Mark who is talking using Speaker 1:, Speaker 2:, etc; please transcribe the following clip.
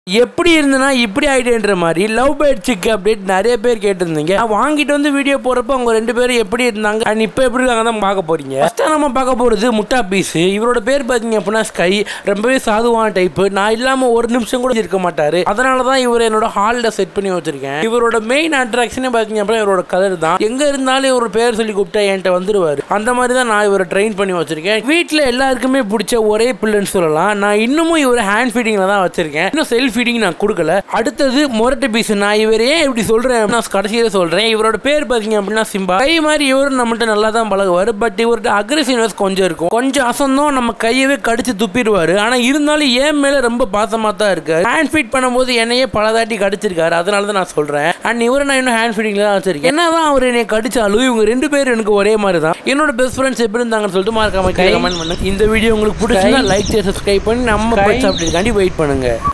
Speaker 1: எப்படி இருந்தனா இப்படி ஆயிட்டேன்ற மாதிரி லவ் பேர்ட் சிக் அப்டேட் நிறைய பேர் கேட்டிருந்தீங்க நான் வாங்கிட்டு வந்து வீடியோ போறப்ப அவங்க ரெண்டு பேரும் எப்படி இருந்தாங்க அண்ட் இப்போ எப்படி இருக்காங்க தான் பார்க்க போறீங்க ஃபர்ஸ்ட் நம்ம பார்க்க போறது முட்டா பீஸ் இவரோட பேர் பார்த்தீங்க அப்படின்னா ஸ்கை ரொம்பவே சாதுவான டைப் நான் இல்லாம ஒரு நிமிஷம் கூட இருக்க மாட்டாரு அதனால தான் இவர் என்னோட ஹாலில் செட் பண்ணி வச்சிருக்கேன் இவரோட மெயின் அட்ராக்ஷனே பார்த்தீங்க அப்படின்னா இவரோட கலர் தான் எங்க இருந்தாலும் இவரோட பேர் சொல்லி கூப்பிட்டா என்கிட்ட வந்துருவாரு அந்த மாதிரி தான் நான் இவரை ட்ரெயின் பண்ணி வச்சிருக்கேன் வீட்டில் எல்லாருக்குமே பிடிச்ச ஒரே பிள்ளைன்னு சொல்லலாம் நான் இன்னமும் இவரை ஹேண்ட் ஃபீடிங்ல தான் வச்சிருக்கேன் இன்னும் செல்ஃப் ஃபீடிங் நான் கொடுக்கல அடுத்தது மொரட்டு பீஸ் நான் இவர் ஏன் இப்படி சொல்றேன் நான் கடைசியில் சொல்றேன் இவரோட பேர் பார்த்தீங்க அப்படின்னா சிம்பா கை மாதிரி இவரும் நம்மள்ட்ட நல்லா தான் பழகுவார் பட் இவர்கிட்ட அக்ரெசிவ்னஸ் கொஞ்சம் இருக்கும் கொஞ்சம் அசந்தம் நம்ம கையவே கடிச்சு துப்பிடுவாரு ஆனா இருந்தாலும் என் மேல ரொம்ப பாசமா தான் இருக்காரு ஹேண்ட் ஃபீட் பண்ணும்போது என்னையே பல தாட்டி கடிச்சிருக்காரு அதனால தான் நான் சொல்றேன் அண்ட் இவரை நான் இன்னும் ஹேண்ட் ஃபீடிங்ல தான் வச்சிருக்கேன் என்னதான் அவர் என்னை கடிச்சாலும் இவங்க ரெண்டு பேரும் எனக்கு ஒரே மாதிரி தான் என்னோட பெஸ்ட் ஃப்ரெண்ட்ஸ் எப்படி இருந்தாங்கன்னு சொல்லிட்டு மறக்காம கமெண்ட் பண்ணுங்க இந்த வீடியோ உங்களுக்கு பிடிச்சிருந்தா லைக் சப்ஸ்கிரைப் பண்ணி நம்ம பட்ச அப்படிக்காண்டி வெயிட் பண்ணுங்க